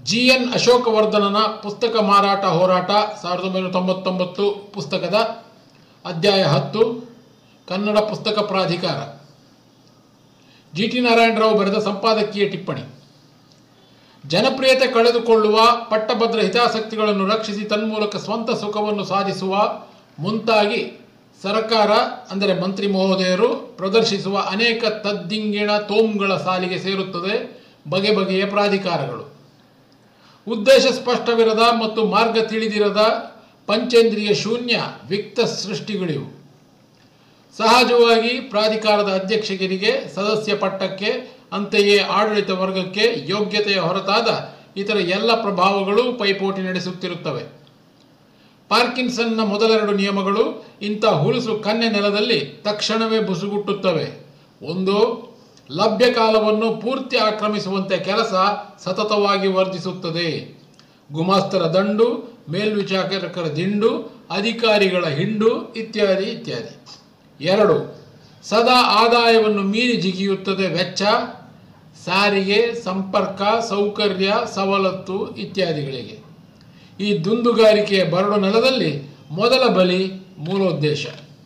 G N ಅಶೋಕವರ್ಧನನ ಪುಸ್ತಕ ಮಾರಾಟ ಹೋರಾಟ ಸಾವಿರದ ಒಂಬೈನೂರ ತೊಂಬತ್ತೊಂಬತ್ತು ಪುಸ್ತಕದ ಅಧ್ಯಾಯ ಹತ್ತು ಕನ್ನಡ ಪುಸ್ತಕ ಪ್ರಾಧಿಕಾರ ಜಿ ಟಿ ನಾರಾಯಣರಾವ್ ಬರೆದ ಸಂಪಾದಕೀಯ ಟಿಪ್ಪಣಿ ಜನಪ್ರಿಯತೆ ಕಳೆದುಕೊಳ್ಳುವ ಪಟ್ಟಭದ್ರ ಹಿತಾಸಕ್ತಿಗಳನ್ನು ರಕ್ಷಿಸಿ ತನ್ಮೂಲಕ ಸ್ವಂತ ಸುಖವನ್ನು ಸಾಧಿಸುವ ಮುಂತಾಗಿ ಸರ್ಕಾರ ಅಂದರೆ ಮಂತ್ರಿ ಮಹೋದಯರು ಪ್ರದರ್ಶಿಸುವ ಅನೇಕ ತದ್ದಿಂಗಿಣ ತೋಮ್ಗಳ ಸಾಲಿಗೆ ಸೇರುತ್ತದೆ ಬಗೆ ಬಗೆಯ ಪ್ರಾಧಿಕಾರಗಳು ಉದ್ದೇಶ ಸ್ಪಷ್ಟವಿರದ ಮತ್ತು ಮಾರ್ಗ ತಿಳಿದಿರದ ಪಂಚೇಂದ್ರಿಯ ಶೂನ್ಯ ವಿಕ್ತ ಸೃಷ್ಟಿಗಳಿವು ಸಹಜವಾಗಿ ಪ್ರಾಧಿಕಾರದ ಅಧ್ಯಕ್ಷಗಿರಿಗೆ ಸದಸ್ಯ ಪಟ್ಟಕ್ಕೆ ಅಂತೆಯೇ ಆಡಳಿತ ವರ್ಗಕ್ಕೆ ಯೋಗ್ಯತೆಯ ಹೊರತಾದ ಇತರ ಎಲ್ಲ ಪ್ರಭಾವಗಳು ಪೈಪೋಟಿ ನಡೆಸುತ್ತಿರುತ್ತವೆ ಪಾರ್ಕಿನ್ಸನ್ನ ಮೊದಲೆರಡು ನಿಯಮಗಳು ಇಂಥ ಹುಲುಸು ಕನ್ನೆ ನೆಲದಲ್ಲಿ ತಕ್ಷಣವೇ ಬುಸುಗುಟ್ಟುತ್ತವೆ ಒಂದು ಲಭ್ಯ ಕಾಲವನ್ನು ಪೂರ್ತಿ ಆಕ್ರಮಿಸುವಂತೆ ಕೆಲಸ ಸತತವಾಗಿ ವರ್ಧಿಸುತ್ತದೆ ಗುಮಾಸ್ತರ ದಂಡು ಮೇಲ್ವಿಚಾರಕರ ದಿಂಡು ಅಧಿಕಾರಿಗಳ ಹಿಂಡು ಇತ್ಯಾದಿ ಇತ್ಯಾದಿ ಎರಡು ಸದಾ ಆದಾಯವನ್ನು ಮೀರಿ ಜಿಗಿಯುತ್ತದೆ ವೆಚ್ಚ ಸಾರಿಗೆ ಸಂಪರ್ಕ ಸೌಕರ್ಯ ಸವಲತ್ತು ಇತ್ಯಾದಿಗಳಿಗೆ ಈ ದುಂದುಗಾರಿಕೆಯ ಬರಡು ನೆಲದಲ್ಲಿ ಮೊದಲ ಬಲಿ ಮೂಲೋದ್ದೇಶ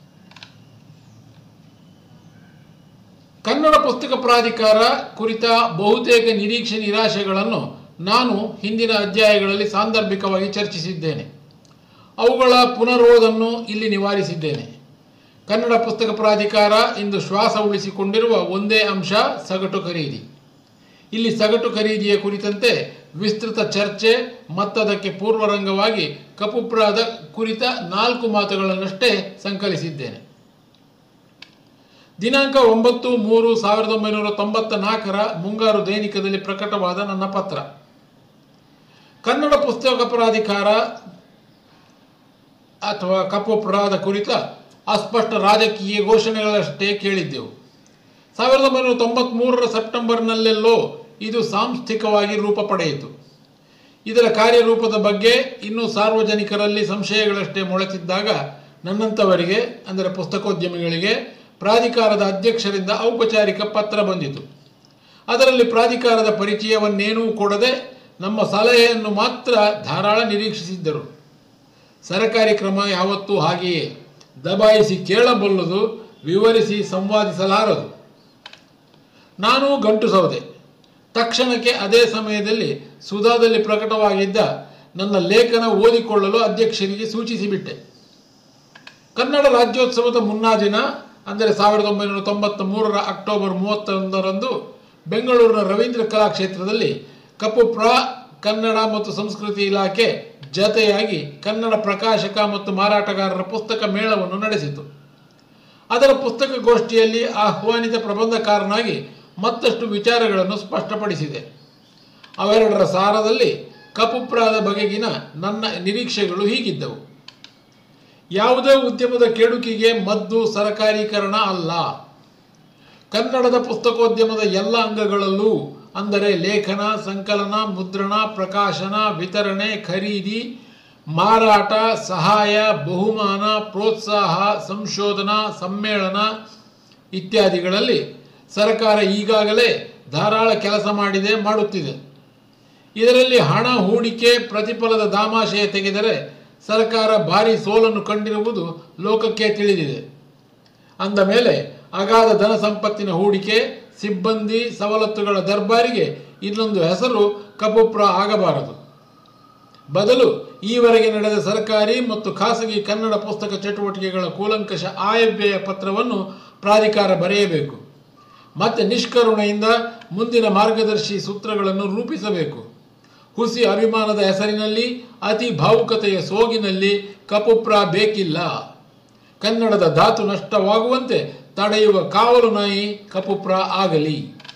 ಕನ್ನಡ ಪುಸ್ತಕ ಪ್ರಾಧಿಕಾರ ಕುರಿತ ಬಹುತೇಕ ನಿರೀಕ್ಷೆ ನಿರಾಶೆಗಳನ್ನು ನಾನು ಹಿಂದಿನ ಅಧ್ಯಾಯಗಳಲ್ಲಿ ಸಾಂದರ್ಭಿಕವಾಗಿ ಚರ್ಚಿಸಿದ್ದೇನೆ ಅವುಗಳ ಪುನರೋಧನ್ನು ಇಲ್ಲಿ ನಿವಾರಿಸಿದ್ದೇನೆ ಕನ್ನಡ ಪುಸ್ತಕ ಪ್ರಾಧಿಕಾರ ಇಂದು ಶ್ವಾಸ ಉಳಿಸಿಕೊಂಡಿರುವ ಒಂದೇ ಅಂಶ ಸಗಟು ಖರೀದಿ ಇಲ್ಲಿ ಸಗಟು ಖರೀದಿಯ ಕುರಿತಂತೆ ವಿಸ್ತೃತ ಚರ್ಚೆ ಮತ್ತದಕ್ಕೆ ಪೂರ್ವರಂಗವಾಗಿ ಕಪುಪ್ರಾದ ಕುರಿತ ನಾಲ್ಕು ಮಾತುಗಳನ್ನಷ್ಟೇ ಸಂಕಲಿಸಿದ್ದೇನೆ ದಿನಾಂಕ ಒಂಬತ್ತು ಮೂರು ಸಾವಿರದ ಒಂಬೈನೂರ ತೊಂಬತ್ತ ನಾಲ್ಕರ ಮುಂಗಾರು ದೈನಿಕದಲ್ಲಿ ಪ್ರಕಟವಾದ ನನ್ನ ಪತ್ರ ಕನ್ನಡ ಪುಸ್ತಕ ಪ್ರಾಧಿಕಾರ ಅಥವಾ ಕಪೋಪುರಾದ ಕುರಿತ ಅಸ್ಪಷ್ಟ ರಾಜಕೀಯ ಘೋಷಣೆಗಳಷ್ಟೇ ಕೇಳಿದ್ದೆವು ಸಾವಿರದ ಒಂಬೈನೂರ ತೊಂಬತ್ಮೂರರ ಸೆಪ್ಟೆಂಬರ್ನಲ್ಲೆಲ್ಲೋ ಇದು ಸಾಂಸ್ಥಿಕವಾಗಿ ರೂಪ ಪಡೆಯಿತು ಇದರ ಕಾರ್ಯರೂಪದ ಬಗ್ಗೆ ಇನ್ನೂ ಸಾರ್ವಜನಿಕರಲ್ಲಿ ಸಂಶಯಗಳಷ್ಟೇ ಮೊಳೆತಿದ್ದಾಗ ನನ್ನಂಥವರಿಗೆ ಅಂದರೆ ಪುಸ್ತಕೋದ್ಯಮಿಗಳಿಗೆ ಪ್ರಾಧಿಕಾರದ ಅಧ್ಯಕ್ಷರಿಂದ ಔಪಚಾರಿಕ ಪತ್ರ ಬಂದಿತು ಅದರಲ್ಲಿ ಪ್ರಾಧಿಕಾರದ ಪರಿಚಯವನ್ನೇನೂ ಕೊಡದೆ ನಮ್ಮ ಸಲಹೆಯನ್ನು ಮಾತ್ರ ಧಾರಾಳ ನಿರೀಕ್ಷಿಸಿದ್ದರು ಸರಕಾರಿ ಕ್ರಮ ಯಾವತ್ತೂ ಹಾಗೆಯೇ ದಬಾಯಿಸಿ ಕೇಳಬಲ್ಲದು ವಿವರಿಸಿ ಸಂವಾದಿಸಲಾರದು ನಾನು ಗಂಟು ಸೌದೆ ತಕ್ಷಣಕ್ಕೆ ಅದೇ ಸಮಯದಲ್ಲಿ ಸುಧಾದಲ್ಲಿ ಪ್ರಕಟವಾಗಿದ್ದ ನನ್ನ ಲೇಖನ ಓದಿಕೊಳ್ಳಲು ಅಧ್ಯಕ್ಷರಿಗೆ ಸೂಚಿಸಿಬಿಟ್ಟೆ ಕನ್ನಡ ರಾಜ್ಯೋತ್ಸವದ ಮುನ್ನಾ ದಿನ ಅಂದರೆ ಸಾವಿರದ ಒಂಬೈನೂರ ತೊಂಬತ್ತ ಮೂರರ ಅಕ್ಟೋಬರ್ ಮೂವತ್ತೊಂದರಂದು ಬೆಂಗಳೂರಿನ ರವೀಂದ್ರ ಕಲಾಕ್ಷೇತ್ರದಲ್ಲಿ ಕಪುಪ್ರ ಕನ್ನಡ ಮತ್ತು ಸಂಸ್ಕೃತಿ ಇಲಾಖೆ ಜತೆಯಾಗಿ ಕನ್ನಡ ಪ್ರಕಾಶಕ ಮತ್ತು ಮಾರಾಟಗಾರರ ಪುಸ್ತಕ ಮೇಳವನ್ನು ನಡೆಸಿತು ಅದರ ಪುಸ್ತಕ ಗೋಷ್ಠಿಯಲ್ಲಿ ಆಹ್ವಾನಿತ ಪ್ರಬಂಧಕಾರನಾಗಿ ಮತ್ತಷ್ಟು ವಿಚಾರಗಳನ್ನು ಸ್ಪಷ್ಟಪಡಿಸಿದೆ ಅವೆರಡರ ಸಾರದಲ್ಲಿ ಕಪುಪ್ರಾದ ಬಗೆಗಿನ ನನ್ನ ನಿರೀಕ್ಷೆಗಳು ಹೀಗಿದ್ದವು ಯಾವುದೇ ಉದ್ಯಮದ ಕೆಡುಕಿಗೆ ಮದ್ದು ಸರಕಾರೀಕರಣ ಅಲ್ಲ ಕನ್ನಡದ ಪುಸ್ತಕೋದ್ಯಮದ ಎಲ್ಲ ಅಂಗಗಳಲ್ಲೂ ಅಂದರೆ ಲೇಖನ ಸಂಕಲನ ಮುದ್ರಣ ಪ್ರಕಾಶನ ವಿತರಣೆ ಖರೀದಿ ಮಾರಾಟ ಸಹಾಯ ಬಹುಮಾನ ಪ್ರೋತ್ಸಾಹ ಸಂಶೋಧನಾ ಸಮ್ಮೇಳನ ಇತ್ಯಾದಿಗಳಲ್ಲಿ ಸರ್ಕಾರ ಈಗಾಗಲೇ ಧಾರಾಳ ಕೆಲಸ ಮಾಡಿದೆ ಮಾಡುತ್ತಿದೆ ಇದರಲ್ಲಿ ಹಣ ಹೂಡಿಕೆ ಪ್ರತಿಫಲದ ದಾಮಾಶಯ ತೆಗೆದರೆ ಸರ್ಕಾರ ಭಾರಿ ಸೋಲನ್ನು ಕಂಡಿರುವುದು ಲೋಕಕ್ಕೆ ತಿಳಿದಿದೆ ಅಂದ ಮೇಲೆ ಅಗಾಧ ಧನ ಸಂಪತ್ತಿನ ಹೂಡಿಕೆ ಸಿಬ್ಬಂದಿ ಸವಲತ್ತುಗಳ ದರ್ಬಾರಿಗೆ ಇನ್ನೊಂದು ಹೆಸರು ಕಪುಪ್ರ ಆಗಬಾರದು ಬದಲು ಈವರೆಗೆ ನಡೆದ ಸರ್ಕಾರಿ ಮತ್ತು ಖಾಸಗಿ ಕನ್ನಡ ಪುಸ್ತಕ ಚಟುವಟಿಕೆಗಳ ಕೂಲಂಕಷ ಆಯವ್ಯಯ ಪತ್ರವನ್ನು ಪ್ರಾಧಿಕಾರ ಬರೆಯಬೇಕು ಮತ್ತೆ ನಿಷ್ಕರುಣೆಯಿಂದ ಮುಂದಿನ ಮಾರ್ಗದರ್ಶಿ ಸೂತ್ರಗಳನ್ನು ರೂಪಿಸಬೇಕು ಹುಸಿ ಅಭಿಮಾನದ ಹೆಸರಿನಲ್ಲಿ ಅತಿ ಭಾವುಕತೆಯ ಸೋಗಿನಲ್ಲಿ ಕಪುಪ್ರ ಬೇಕಿಲ್ಲ ಕನ್ನಡದ ಧಾತು ನಷ್ಟವಾಗುವಂತೆ ತಡೆಯುವ ಕಾವಲು ನಾಯಿ ಕಪುಪ್ರ ಆಗಲಿ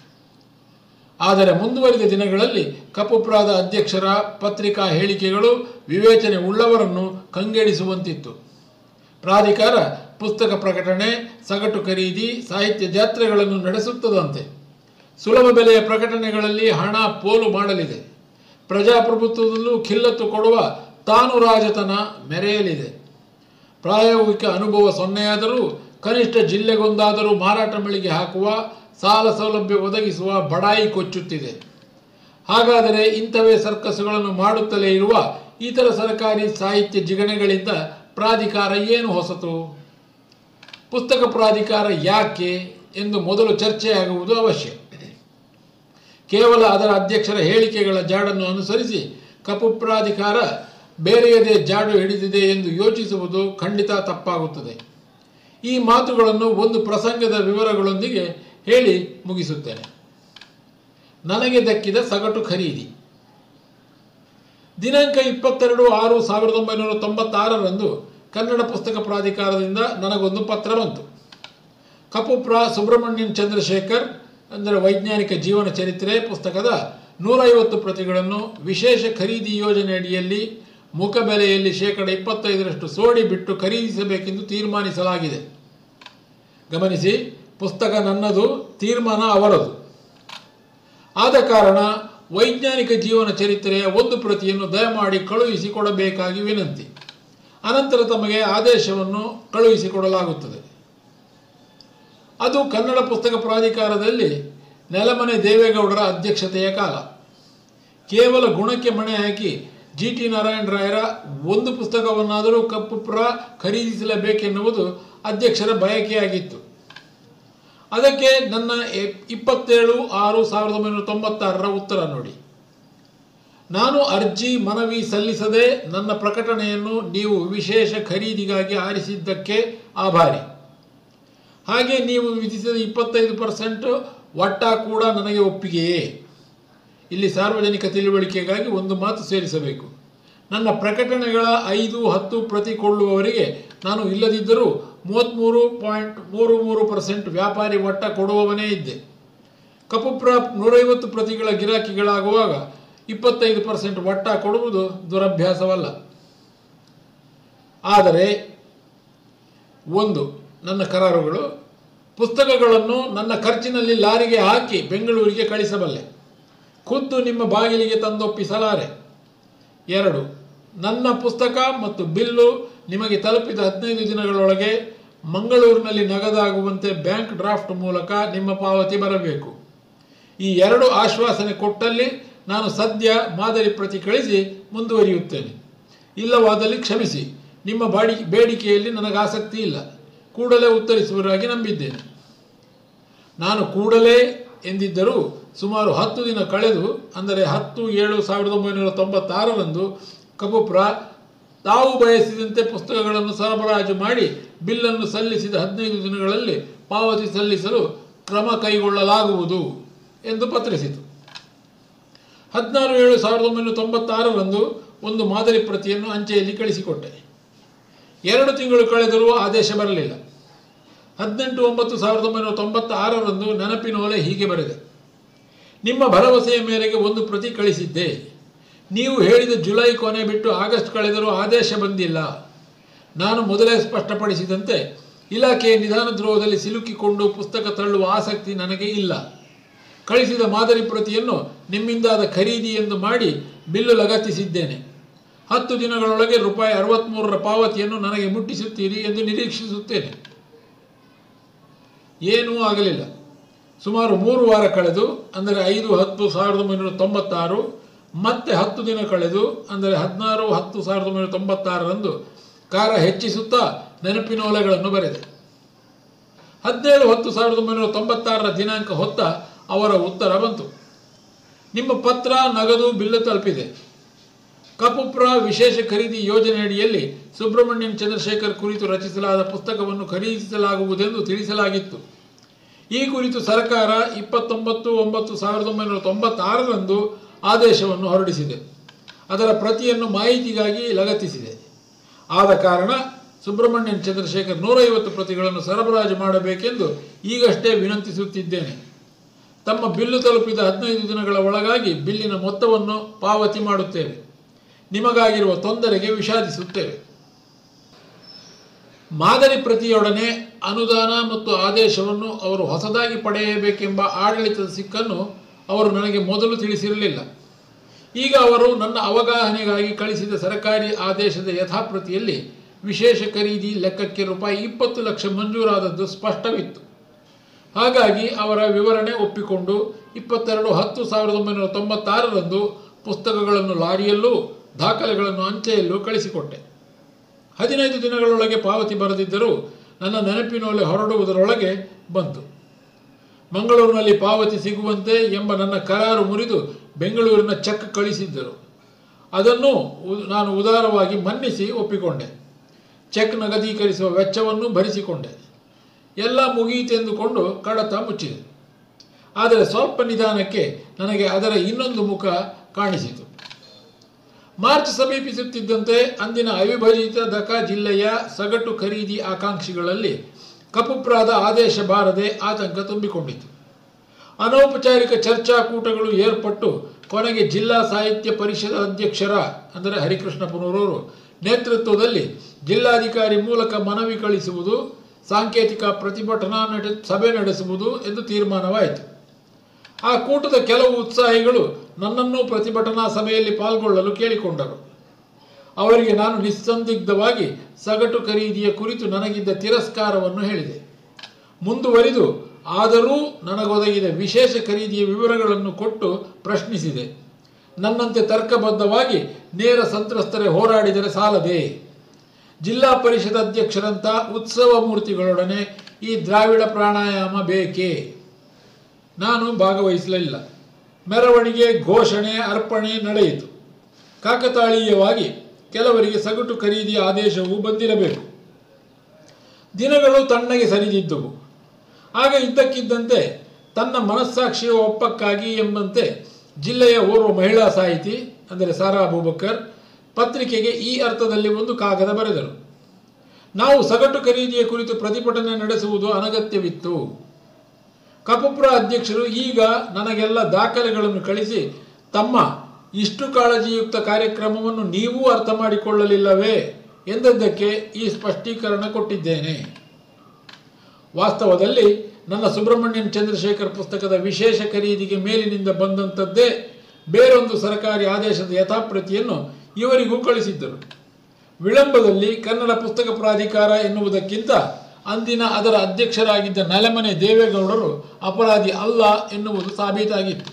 ಆದರೆ ಮುಂದುವರಿದ ದಿನಗಳಲ್ಲಿ ಕಪುಪ್ರಾದ ಅಧ್ಯಕ್ಷರ ಪತ್ರಿಕಾ ಹೇಳಿಕೆಗಳು ವಿವೇಚನೆ ಉಳ್ಳವರನ್ನು ಕಂಗೆಡಿಸುವಂತಿತ್ತು ಪ್ರಾಧಿಕಾರ ಪುಸ್ತಕ ಪ್ರಕಟಣೆ ಸಗಟು ಖರೀದಿ ಸಾಹಿತ್ಯ ಜಾತ್ರೆಗಳನ್ನು ನಡೆಸುತ್ತದಂತೆ ಸುಲಭ ಬೆಲೆಯ ಪ್ರಕಟಣೆಗಳಲ್ಲಿ ಹಣ ಪೋಲು ಮಾಡಲಿದೆ ಪ್ರಜಾಪ್ರಭುತ್ವದಲ್ಲೂ ಖಿಲ್ಲತ್ತು ಕೊಡುವ ತಾನು ರಾಜತನ ಮೆರೆಯಲಿದೆ ಪ್ರಾಯೋಗಿಕ ಅನುಭವ ಸೊನ್ನೆಯಾದರೂ ಕನಿಷ್ಠ ಜಿಲ್ಲೆಗೊಂದಾದರೂ ಮಾರಾಟ ಮಳಿಗೆ ಹಾಕುವ ಸಾಲ ಸೌಲಭ್ಯ ಒದಗಿಸುವ ಬಡಾಯಿ ಕೊಚ್ಚುತ್ತಿದೆ ಹಾಗಾದರೆ ಇಂಥವೇ ಸರ್ಕಸ್ಸುಗಳನ್ನು ಮಾಡುತ್ತಲೇ ಇರುವ ಇತರ ಸರ್ಕಾರಿ ಸಾಹಿತ್ಯ ಜಿಗಣೆಗಳಿಂದ ಪ್ರಾಧಿಕಾರ ಏನು ಹೊಸತು ಪುಸ್ತಕ ಪ್ರಾಧಿಕಾರ ಯಾಕೆ ಎಂದು ಮೊದಲು ಚರ್ಚೆಯಾಗುವುದು ಅವಶ್ಯ ಕೇವಲ ಅದರ ಅಧ್ಯಕ್ಷರ ಹೇಳಿಕೆಗಳ ಜಾಡನ್ನು ಅನುಸರಿಸಿ ಕಪು ಪ್ರಾಧಿಕಾರ ಬೇರೆಯದೇ ಜಾಡು ಹಿಡಿದಿದೆ ಎಂದು ಯೋಚಿಸುವುದು ಖಂಡಿತ ತಪ್ಪಾಗುತ್ತದೆ ಈ ಮಾತುಗಳನ್ನು ಒಂದು ಪ್ರಸಂಗದ ವಿವರಗಳೊಂದಿಗೆ ಹೇಳಿ ಮುಗಿಸುತ್ತೇನೆ ನನಗೆ ದಕ್ಕಿದ ಸಗಟು ಖರೀದಿ ದಿನಾಂಕ ಇಪ್ಪತ್ತೆರಡು ಆರು ಸಾವಿರದ ಒಂಬೈನೂರ ತೊಂಬತ್ತಾರರಂದು ಕನ್ನಡ ಪುಸ್ತಕ ಪ್ರಾಧಿಕಾರದಿಂದ ನನಗೊಂದು ಪತ್ರ ಬಂತು ಕಪುಪ್ರ ಸುಬ್ರಹ್ಮಣ್ಯನ್ ಚಂದ್ರಶೇಖರ್ ಅಂದರೆ ವೈಜ್ಞಾನಿಕ ಜೀವನ ಚರಿತ್ರೆ ಪುಸ್ತಕದ ನೂರೈವತ್ತು ಪ್ರತಿಗಳನ್ನು ವಿಶೇಷ ಖರೀದಿ ಯೋಜನೆ ಅಡಿಯಲ್ಲಿ ಮುಖಬೆಲೆಯಲ್ಲಿ ಶೇಕಡ ಇಪ್ಪತ್ತೈದರಷ್ಟು ಸೋಡಿ ಬಿಟ್ಟು ಖರೀದಿಸಬೇಕೆಂದು ತೀರ್ಮಾನಿಸಲಾಗಿದೆ ಗಮನಿಸಿ ಪುಸ್ತಕ ನನ್ನದು ತೀರ್ಮಾನ ಅವರದು ಆದ ಕಾರಣ ವೈಜ್ಞಾನಿಕ ಜೀವನ ಚರಿತ್ರೆಯ ಒಂದು ಪ್ರತಿಯನ್ನು ದಯಮಾಡಿ ಕಳುಹಿಸಿಕೊಡಬೇಕಾಗಿ ವಿನಂತಿ ಅನಂತರ ತಮಗೆ ಆದೇಶವನ್ನು ಕಳುಹಿಸಿಕೊಡಲಾಗುತ್ತದೆ ಅದು ಕನ್ನಡ ಪುಸ್ತಕ ಪ್ರಾಧಿಕಾರದಲ್ಲಿ ನೆಲಮನೆ ದೇವೇಗೌಡರ ಅಧ್ಯಕ್ಷತೆಯ ಕಾಲ ಕೇವಲ ಗುಣಕ್ಕೆ ಮಣೆ ಹಾಕಿ ಜಿ ಟಿ ನಾರಾಯಣ ರಾಯರ ಒಂದು ಪುಸ್ತಕವನ್ನಾದರೂ ಕಪ್ಪುಪ್ರ ಖರೀದಿಸಲೇಬೇಕೆನ್ನುವುದು ಅಧ್ಯಕ್ಷರ ಬಯಕೆಯಾಗಿತ್ತು ಅದಕ್ಕೆ ನನ್ನ ಎ- ಇಪ್ಪತ್ತೇಳು ಆರು ಸಾವಿರದ ಒಂಬೈನೂರ ತೊಂಬತ್ತಾರರ ಉತ್ತರ ನೋಡಿ ನಾನು ಅರ್ಜಿ ಮನವಿ ಸಲ್ಲಿಸದೆ ನನ್ನ ಪ್ರಕಟಣೆಯನ್ನು ನೀವು ವಿಶೇಷ ಖರೀದಿಗಾಗಿ ಆರಿಸಿದ್ದಕ್ಕೆ ಆಭಾರಿ ಹಾಗೆ ನೀವು ವಿಧಿಸಿದ ಇಪ್ಪತ್ತೈದು ಪರ್ಸೆಂಟ್ ಒಟ್ಟ ಕೂಡ ನನಗೆ ಒಪ್ಪಿಗೆಯೇ ಇಲ್ಲಿ ಸಾರ್ವಜನಿಕ ತಿಳುವಳಿಕೆಗಾಗಿ ಒಂದು ಮಾತು ಸೇರಿಸಬೇಕು ನನ್ನ ಪ್ರಕಟಣೆಗಳ ಐದು ಹತ್ತು ಪ್ರತಿ ಕೊಳ್ಳುವವರಿಗೆ ನಾನು ಇಲ್ಲದಿದ್ದರೂ ಮೂವತ್ತ್ಮೂರು ಪಾಯಿಂಟ್ ಮೂರು ಮೂರು ಪರ್ಸೆಂಟ್ ವ್ಯಾಪಾರಿ ಒಟ್ಟ ಕೊಡುವವನೇ ಇದ್ದೆ ಕಪುಪ್ರ ನೂರೈವತ್ತು ಪ್ರತಿಗಳ ಗಿರಾಕಿಗಳಾಗುವಾಗ ಇಪ್ಪತ್ತೈದು ಪರ್ಸೆಂಟ್ ಒಟ್ಟ ಕೊಡುವುದು ದುರಭ್ಯಾಸವಲ್ಲ ಆದರೆ ಒಂದು ನನ್ನ ಕರಾರುಗಳು ಪುಸ್ತಕಗಳನ್ನು ನನ್ನ ಖರ್ಚಿನಲ್ಲಿ ಲಾರಿಗೆ ಹಾಕಿ ಬೆಂಗಳೂರಿಗೆ ಕಳಿಸಬಲ್ಲೆ ಖುದ್ದು ನಿಮ್ಮ ಬಾಗಿಲಿಗೆ ತಂದೊಪ್ಪಿಸಲಾರೆ ಎರಡು ನನ್ನ ಪುಸ್ತಕ ಮತ್ತು ಬಿಲ್ಲು ನಿಮಗೆ ತಲುಪಿದ ಹದಿನೈದು ದಿನಗಳೊಳಗೆ ಮಂಗಳೂರಿನಲ್ಲಿ ನಗದಾಗುವಂತೆ ಬ್ಯಾಂಕ್ ಡ್ರಾಫ್ಟ್ ಮೂಲಕ ನಿಮ್ಮ ಪಾವತಿ ಬರಬೇಕು ಈ ಎರಡು ಆಶ್ವಾಸನೆ ಕೊಟ್ಟಲ್ಲಿ ನಾನು ಸದ್ಯ ಮಾದರಿ ಪ್ರತಿ ಕಳಿಸಿ ಮುಂದುವರಿಯುತ್ತೇನೆ ಇಲ್ಲವಾದಲ್ಲಿ ಕ್ಷಮಿಸಿ ನಿಮ್ಮ ಬಾಡಿ ಬೇಡಿಕೆಯಲ್ಲಿ ನನಗೆ ಆಸಕ್ತಿ ಇಲ್ಲ ಕೂಡಲೇ ಉತ್ತರಿಸುವರಾಗಿ ನಂಬಿದ್ದೇನೆ ನಾನು ಕೂಡಲೇ ಎಂದಿದ್ದರೂ ಸುಮಾರು ಹತ್ತು ದಿನ ಕಳೆದು ಅಂದರೆ ಹತ್ತು ಏಳು ಸಾವಿರದ ಒಂಬೈನೂರ ತೊಂಬತ್ತಾರರಂದು ಕಪುಪ್ರ ತಾವು ಬಯಸಿದಂತೆ ಪುಸ್ತಕಗಳನ್ನು ಸರಬರಾಜು ಮಾಡಿ ಬಿಲ್ಲನ್ನು ಸಲ್ಲಿಸಿದ ಹದಿನೈದು ದಿನಗಳಲ್ಲಿ ಪಾವತಿ ಸಲ್ಲಿಸಲು ಕ್ರಮ ಕೈಗೊಳ್ಳಲಾಗುವುದು ಎಂದು ಪತ್ರಿಸಿತು ಹದಿನಾರು ಏಳು ಸಾವಿರದ ಒಂಬೈನೂರ ತೊಂಬತ್ತಾರರಂದು ಒಂದು ಮಾದರಿ ಪ್ರತಿಯನ್ನು ಅಂಚೆಯಲ್ಲಿ ಕಳಿಸಿಕೊಟ್ಟೆ ಎರಡು ತಿಂಗಳು ಕಳೆದರೂ ಆದೇಶ ಬರಲಿಲ್ಲ ಹದಿನೆಂಟು ಒಂಬತ್ತು ಸಾವಿರದ ಒಂಬೈನೂರ ತೊಂಬತ್ತಾರರಂದು ನೆನಪಿನೋಲೆ ಹೀಗೆ ಬರೆದೆ ನಿಮ್ಮ ಭರವಸೆಯ ಮೇರೆಗೆ ಒಂದು ಪ್ರತಿ ಕಳಿಸಿದ್ದೆ ನೀವು ಹೇಳಿದ ಜುಲೈ ಕೊನೆ ಬಿಟ್ಟು ಆಗಸ್ಟ್ ಕಳೆದರೂ ಆದೇಶ ಬಂದಿಲ್ಲ ನಾನು ಮೊದಲೇ ಸ್ಪಷ್ಟಪಡಿಸಿದಂತೆ ಇಲಾಖೆಯ ನಿಧಾನ ದ್ರೋಹದಲ್ಲಿ ಸಿಲುಕಿಕೊಂಡು ಪುಸ್ತಕ ತಳ್ಳುವ ಆಸಕ್ತಿ ನನಗೆ ಇಲ್ಲ ಕಳಿಸಿದ ಮಾದರಿ ಪ್ರತಿಯನ್ನು ನಿಮ್ಮಿಂದಾದ ಖರೀದಿ ಎಂದು ಮಾಡಿ ಬಿಲ್ಲು ಲಗತ್ತಿಸಿದ್ದೇನೆ ಹತ್ತು ದಿನಗಳೊಳಗೆ ರೂಪಾಯಿ ಅರವತ್ತ್ಮೂರರ ಪಾವತಿಯನ್ನು ನನಗೆ ಮುಟ್ಟಿಸುತ್ತೀರಿ ಎಂದು ನಿರೀಕ್ಷಿಸುತ್ತೇನೆ ಏನೂ ಆಗಲಿಲ್ಲ ಸುಮಾರು ಮೂರು ವಾರ ಕಳೆದು ಅಂದರೆ ಐದು ಹತ್ತು ಸಾವಿರದ ಒಂಬೈನೂರ ತೊಂಬತ್ತಾರು ಮತ್ತೆ ಹತ್ತು ದಿನ ಕಳೆದು ಅಂದರೆ ಹದಿನಾರು ಹತ್ತು ಸಾವಿರದ ಒಂಬೈನೂರ ತೊಂಬತ್ತಾರರಂದು ಕಾರ ಹೆಚ್ಚಿಸುತ್ತಾ ನೆನಪಿನ ಒಲೆಗಳನ್ನು ಬರೆದೆ ಹದಿನೇಳು ಹತ್ತು ಸಾವಿರದ ಒಂಬೈನೂರ ತೊಂಬತ್ತಾರರ ದಿನಾಂಕ ಹೊತ್ತ ಅವರ ಉತ್ತರ ಬಂತು ನಿಮ್ಮ ಪತ್ರ ನಗದು ಬಿಲ್ಲು ತಲುಪಿದೆ ಕಪುಪ್ರ ವಿಶೇಷ ಖರೀದಿ ಯೋಜನೆಯಡಿಯಲ್ಲಿ ಸುಬ್ರಹ್ಮಣ್ಯಂ ಚಂದ್ರಶೇಖರ್ ಕುರಿತು ರಚಿಸಲಾದ ಪುಸ್ತಕವನ್ನು ಖರೀದಿಸಲಾಗುವುದೆಂದು ತಿಳಿಸಲಾಗಿತ್ತು ಈ ಕುರಿತು ಸರ್ಕಾರ ಇಪ್ಪತ್ತೊಂಬತ್ತು ಒಂಬತ್ತು ಸಾವಿರದ ಒಂಬೈನೂರ ತೊಂಬತ್ತಾರರಂದು ಆದೇಶವನ್ನು ಹೊರಡಿಸಿದೆ ಅದರ ಪ್ರತಿಯನ್ನು ಮಾಹಿತಿಗಾಗಿ ಲಗತ್ತಿಸಿದೆ ಆದ ಕಾರಣ ಸುಬ್ರಹ್ಮಣ್ಯನ್ ಚಂದ್ರಶೇಖರ್ ನೂರೈವತ್ತು ಪ್ರತಿಗಳನ್ನು ಸರಬರಾಜು ಮಾಡಬೇಕೆಂದು ಈಗಷ್ಟೇ ವಿನಂತಿಸುತ್ತಿದ್ದೇನೆ ತಮ್ಮ ಬಿಲ್ಲು ತಲುಪಿದ ಹದಿನೈದು ದಿನಗಳ ಒಳಗಾಗಿ ಬಿಲ್ಲಿನ ಮೊತ್ತವನ್ನು ಪಾವತಿ ಮಾಡುತ್ತೇವೆ ನಿಮಗಾಗಿರುವ ತೊಂದರೆಗೆ ವಿಷಾದಿಸುತ್ತೇವೆ ಮಾದರಿ ಪ್ರತಿಯೊಡನೆ ಅನುದಾನ ಮತ್ತು ಆದೇಶವನ್ನು ಅವರು ಹೊಸದಾಗಿ ಪಡೆಯಬೇಕೆಂಬ ಆಡಳಿತದ ಸಿಕ್ಕನ್ನು ಅವರು ನನಗೆ ಮೊದಲು ತಿಳಿಸಿರಲಿಲ್ಲ ಈಗ ಅವರು ನನ್ನ ಅವಗಾಹನೆಗಾಗಿ ಕಳಿಸಿದ ಸರ್ಕಾರಿ ಆದೇಶದ ಯಥಾಪ್ರತಿಯಲ್ಲಿ ವಿಶೇಷ ಖರೀದಿ ಲೆಕ್ಕಕ್ಕೆ ರೂಪಾಯಿ ಇಪ್ಪತ್ತು ಲಕ್ಷ ಮಂಜೂರಾದದ್ದು ಸ್ಪಷ್ಟವಿತ್ತು ಹಾಗಾಗಿ ಅವರ ವಿವರಣೆ ಒಪ್ಪಿಕೊಂಡು ಇಪ್ಪತ್ತೆರಡು ಹತ್ತು ಸಾವಿರದ ಒಂಬೈನೂರ ತೊಂಬತ್ತಾರರಂದು ಪುಸ್ತಕಗಳನ್ನು ಲಾರಿಯಲ್ಲೂ ದಾಖಲೆಗಳನ್ನು ಅಂಚೆಯಲ್ಲೂ ಕಳಿಸಿಕೊಟ್ಟೆ ಹದಿನೈದು ದಿನಗಳೊಳಗೆ ಪಾವತಿ ಬರದಿದ್ದರೂ ನನ್ನ ನೆನಪಿನೊಲೆ ಹೊರಡುವುದರೊಳಗೆ ಬಂತು ಮಂಗಳೂರಿನಲ್ಲಿ ಪಾವತಿ ಸಿಗುವಂತೆ ಎಂಬ ನನ್ನ ಕರಾರು ಮುರಿದು ಬೆಂಗಳೂರಿನ ಚೆಕ್ ಕಳಿಸಿದ್ದರು ಅದನ್ನು ಉ- ನಾನು ಉದಾರವಾಗಿ ಮನ್ನಿಸಿ ಒಪ್ಪಿಕೊಂಡೆ ಚೆಕ್ ನಗದೀಕರಿಸುವ ವೆಚ್ಚವನ್ನು ಭರಿಸಿಕೊಂಡೆ ಎಲ್ಲ ಮುಗಿಯಿತೆಂದುಕೊಂಡು ಕಡತ ಮುಚ್ಚಿದೆ ಆದರೆ ಸ್ವಲ್ಪ ನಿಧಾನಕ್ಕೆ ನನಗೆ ಅದರ ಇನ್ನೊಂದು ಮುಖ ಕಾಣಿಸಿತು ಮಾರ್ಚ್ ಸಮೀಪಿಸುತ್ತಿದ್ದಂತೆ ಅಂದಿನ ಅವಿಭಜಿತ ದಕ ಜಿಲ್ಲೆಯ ಸಗಟು ಖರೀದಿ ಆಕಾಂಕ್ಷಿಗಳಲ್ಲಿ ಕಪುಪ್ರಾದ ಆದೇಶ ಬಾರದೆ ಆತಂಕ ತುಂಬಿಕೊಂಡಿತು ಅನೌಪಚಾರಿಕ ಚರ್ಚಾಕೂಟಗಳು ಏರ್ಪಟ್ಟು ಕೊನೆಗೆ ಜಿಲ್ಲಾ ಸಾಹಿತ್ಯ ಪರಿಷತ್ ಅಧ್ಯಕ್ಷರ ಅಂದರೆ ಹರಿಕೃಷ್ಣ ಪುನೂರವರು ನೇತೃತ್ವದಲ್ಲಿ ಜಿಲ್ಲಾಧಿಕಾರಿ ಮೂಲಕ ಮನವಿ ಕಳಿಸುವುದು ಸಾಂಕೇತಿಕ ಪ್ರತಿಭಟನಾ ನಡೆ ಸಭೆ ನಡೆಸುವುದು ಎಂದು ತೀರ್ಮಾನವಾಯಿತು ಆ ಕೂಟದ ಕೆಲವು ಉತ್ಸಾಹಿಗಳು ನನ್ನನ್ನು ಪ್ರತಿಭಟನಾ ಸಭೆಯಲ್ಲಿ ಪಾಲ್ಗೊಳ್ಳಲು ಕೇಳಿಕೊಂಡರು ಅವರಿಗೆ ನಾನು ನಿಸ್ಸಂದಿಗ್ಧವಾಗಿ ಸಗಟು ಖರೀದಿಯ ಕುರಿತು ನನಗಿದ್ದ ತಿರಸ್ಕಾರವನ್ನು ಹೇಳಿದೆ ಮುಂದುವರಿದು ಆದರೂ ನನಗೊದಗಿದ ವಿಶೇಷ ಖರೀದಿಯ ವಿವರಗಳನ್ನು ಕೊಟ್ಟು ಪ್ರಶ್ನಿಸಿದೆ ನನ್ನಂತೆ ತರ್ಕಬದ್ಧವಾಗಿ ನೇರ ಸಂತ್ರಸ್ತರೇ ಹೋರಾಡಿದರೆ ಸಾಲದೆ ಜಿಲ್ಲಾ ಪರಿಷತ್ ಅಧ್ಯಕ್ಷರಂಥ ಉತ್ಸವ ಮೂರ್ತಿಗಳೊಡನೆ ಈ ದ್ರಾವಿಡ ಪ್ರಾಣಾಯಾಮ ಬೇಕೇ ನಾನು ಭಾಗವಹಿಸಲಿಲ್ಲ ಮೆರವಣಿಗೆ ಘೋಷಣೆ ಅರ್ಪಣೆ ನಡೆಯಿತು ಕಾಕತಾಳೀಯವಾಗಿ ಕೆಲವರಿಗೆ ಸಗಟು ಖರೀದಿಯ ಆದೇಶವು ಬಂದಿರಬೇಕು ದಿನಗಳು ತಣ್ಣಗೆ ಸರಿದಿದ್ದುವು ಆಗ ಇದ್ದಕ್ಕಿದ್ದಂತೆ ತನ್ನ ಮನಸ್ಸಾಕ್ಷಿಯ ಒಪ್ಪಕ್ಕಾಗಿ ಎಂಬಂತೆ ಜಿಲ್ಲೆಯ ಓರ್ವ ಮಹಿಳಾ ಸಾಹಿತಿ ಅಂದರೆ ಸಾರಾ ಅಬೂಬಕ್ಕರ್ ಪತ್ರಿಕೆಗೆ ಈ ಅರ್ಥದಲ್ಲಿ ಒಂದು ಕಾಗದ ಬರೆದರು ನಾವು ಸಗಟು ಖರೀದಿಯ ಕುರಿತು ಪ್ರತಿಭಟನೆ ನಡೆಸುವುದು ಅನಗತ್ಯವಿತ್ತು ಕಪುಪ್ರ ಅಧ್ಯಕ್ಷರು ಈಗ ನನಗೆಲ್ಲ ದಾಖಲೆಗಳನ್ನು ಕಳಿಸಿ ತಮ್ಮ ಇಷ್ಟು ಕಾಳಜಿಯುಕ್ತ ಕಾರ್ಯಕ್ರಮವನ್ನು ನೀವೂ ಅರ್ಥ ಮಾಡಿಕೊಳ್ಳಲಿಲ್ಲವೇ ಎಂದದ್ದಕ್ಕೆ ಈ ಸ್ಪಷ್ಟೀಕರಣ ಕೊಟ್ಟಿದ್ದೇನೆ ವಾಸ್ತವದಲ್ಲಿ ನನ್ನ ಸುಬ್ರಹ್ಮಣ್ಯನ್ ಚಂದ್ರಶೇಖರ್ ಪುಸ್ತಕದ ವಿಶೇಷ ಖರೀದಿಗೆ ಮೇಲಿನಿಂದ ಬಂದಂಥದ್ದೇ ಬೇರೊಂದು ಸರ್ಕಾರಿ ಆದೇಶದ ಯಥಾಪ್ರತಿಯನ್ನು ಇವರಿಗೂ ಕಳಿಸಿದ್ದರು ವಿಳಂಬದಲ್ಲಿ ಕನ್ನಡ ಪುಸ್ತಕ ಪ್ರಾಧಿಕಾರ ಎನ್ನುವುದಕ್ಕಿಂತ ಅಂದಿನ ಅದರ ಅಧ್ಯಕ್ಷರಾಗಿದ್ದ ನಲೆಮನೆ ದೇವೇಗೌಡರು ಅಪರಾಧಿ ಅಲ್ಲ ಎನ್ನುವುದು ಸಾಬೀತಾಗಿತ್ತು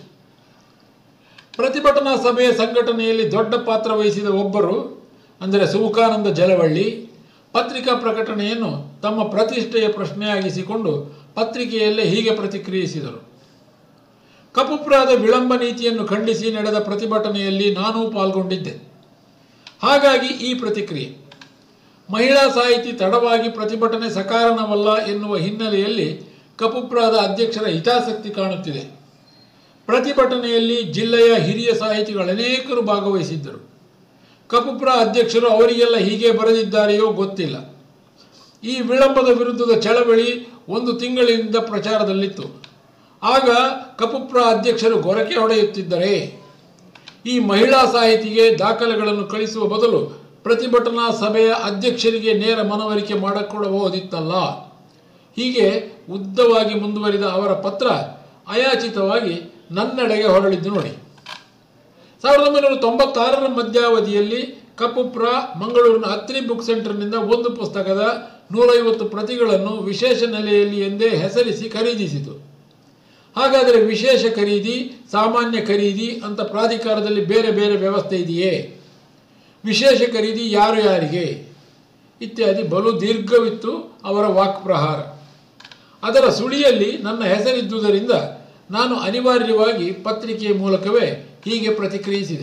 ಪ್ರತಿಭಟನಾ ಸಭೆಯ ಸಂಘಟನೆಯಲ್ಲಿ ದೊಡ್ಡ ಪಾತ್ರ ವಹಿಸಿದ ಒಬ್ಬರು ಅಂದರೆ ಸುಮುಖಾನಂದ ಜಲವಳ್ಳಿ ಪತ್ರಿಕಾ ಪ್ರಕಟಣೆಯನ್ನು ತಮ್ಮ ಪ್ರತಿಷ್ಠೆಯ ಪ್ರಶ್ನೆಯಾಗಿಸಿಕೊಂಡು ಪತ್ರಿಕೆಯಲ್ಲೇ ಹೀಗೆ ಪ್ರತಿಕ್ರಿಯಿಸಿದರು ಕಪುಪ್ರಾದ ವಿಳಂಬ ನೀತಿಯನ್ನು ಖಂಡಿಸಿ ನಡೆದ ಪ್ರತಿಭಟನೆಯಲ್ಲಿ ನಾನೂ ಪಾಲ್ಗೊಂಡಿದ್ದೆ ಹಾಗಾಗಿ ಈ ಪ್ರತಿಕ್ರಿಯೆ ಮಹಿಳಾ ಸಾಹಿತಿ ತಡವಾಗಿ ಪ್ರತಿಭಟನೆ ಸಕಾರಣವಲ್ಲ ಎನ್ನುವ ಹಿನ್ನೆಲೆಯಲ್ಲಿ ಕಪುಪ್ರಾದ ಅಧ್ಯಕ್ಷರ ಹಿತಾಸಕ್ತಿ ಕಾಣುತ್ತಿದೆ ಪ್ರತಿಭಟನೆಯಲ್ಲಿ ಜಿಲ್ಲೆಯ ಹಿರಿಯ ಸಾಹಿತಿಗಳನೇಕರು ಭಾಗವಹಿಸಿದ್ದರು ಕಪುಪ್ರ ಅಧ್ಯಕ್ಷರು ಅವರಿಗೆಲ್ಲ ಹೀಗೆ ಬರೆದಿದ್ದಾರೆಯೋ ಗೊತ್ತಿಲ್ಲ ಈ ವಿಳಂಬದ ವಿರುದ್ಧದ ಚಳವಳಿ ಒಂದು ತಿಂಗಳಿನಿಂದ ಪ್ರಚಾರದಲ್ಲಿತ್ತು ಆಗ ಕಪುಪ್ರ ಅಧ್ಯಕ್ಷರು ಗೊರಕೆ ಹೊಡೆಯುತ್ತಿದ್ದರೆ ಈ ಮಹಿಳಾ ಸಾಹಿತಿಗೆ ದಾಖಲೆಗಳನ್ನು ಕಳಿಸುವ ಬದಲು ಪ್ರತಿಭಟನಾ ಸಭೆಯ ಅಧ್ಯಕ್ಷರಿಗೆ ನೇರ ಮನವರಿಕೆ ಮಾಡಿಕೊಡಬಹುದಿತ್ತಲ್ಲ ಹೀಗೆ ಉದ್ದವಾಗಿ ಮುಂದುವರಿದ ಅವರ ಪತ್ರ ಅಯಾಚಿತವಾಗಿ ನನ್ನೆಡೆಗೆ ಹೊರಳಿದ್ದು ನೋಡಿ ಸಾವಿರದ ಒಂಬೈನೂರ ತೊಂಬತ್ತಾರರ ಮಧ್ಯಾವಧಿಯಲ್ಲಿ ಕಪುಪ್ರ ಮಂಗಳೂರಿನ ಅತ್ರಿ ಬುಕ್ ಸೆಂಟರ್ನಿಂದ ಒಂದು ಪುಸ್ತಕದ ನೂರೈವತ್ತು ಪ್ರತಿಗಳನ್ನು ವಿಶೇಷ ನೆಲೆಯಲ್ಲಿ ಎಂದೇ ಹೆಸರಿಸಿ ಖರೀದಿಸಿತು ಹಾಗಾದರೆ ವಿಶೇಷ ಖರೀದಿ ಸಾಮಾನ್ಯ ಖರೀದಿ ಅಂತ ಪ್ರಾಧಿಕಾರದಲ್ಲಿ ಬೇರೆ ಬೇರೆ ವ್ಯವಸ್ಥೆ ಇದೆಯೇ ವಿಶೇಷ ಖರೀದಿ ಯಾರು ಯಾರಿಗೆ ಇತ್ಯಾದಿ ಬಲು ದೀರ್ಘವಿತ್ತು ಅವರ ವಾಕ್ಪ್ರಹಾರ ಅದರ ಸುಳಿಯಲ್ಲಿ ನನ್ನ ಹೆಸರಿದ್ದುದರಿಂದ ನಾನು ಅನಿವಾರ್ಯವಾಗಿ ಪತ್ರಿಕೆಯ ಮೂಲಕವೇ ಹೀಗೆ ಪ್ರತಿಕ್ರಿಯಿಸಿದೆ